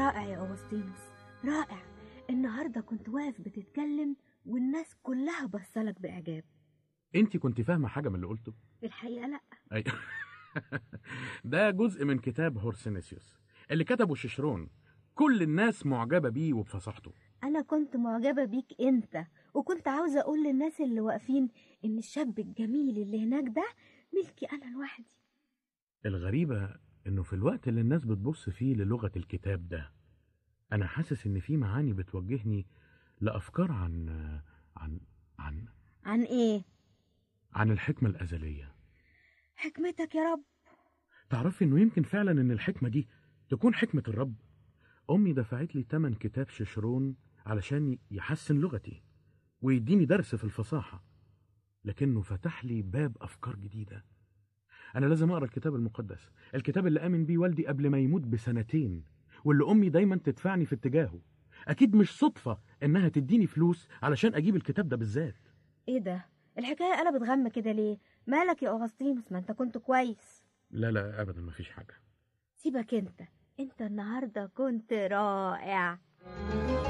رائع يا أغسطينوس رائع النهاردة كنت واقف بتتكلم والناس كلها بصلك بإعجاب انت كنت فاهمه حاجه من اللي قلته الحقيقة لأ أي... ده جزء من كتاب هورسينيسيوس اللي كتبه ششرون كل الناس معجبه بيه وبفصاحته أنا كنت معجبة بيك أنت وكنت عاوزة أقول للناس اللي واقفين إن الشاب الجميل اللي هناك ده ملكي أنا لوحدي الغريبه انه في الوقت اللي الناس بتبص فيه للغه الكتاب ده انا حاسس ان في معاني بتوجهني لافكار عن عن عن عن إيه؟ عن الحكمه الازليه حكمتك يا رب تعرفي انه يمكن فعلا ان الحكمه دي تكون حكمه الرب امي دفعت لي تمن كتاب ششرون علشان يحسن لغتي ويديني درس في الفصاحه لكنه فتح لي باب افكار جديده انا لازم اقرا الكتاب المقدس الكتاب اللي امن بيه والدي قبل ما يموت بسنتين واللي امي دايما تدفعني في اتجاهه اكيد مش صدفه انها تديني فلوس علشان اجيب الكتاب ده بالذات إيه ده؟ الحكاية قلبت غم كده ليه؟ مالك يا أغسطينوس ما أنت كنت كويس لا لا ابدا مفيش حاجه سيبك أنت أنت النهاردة كنت رائع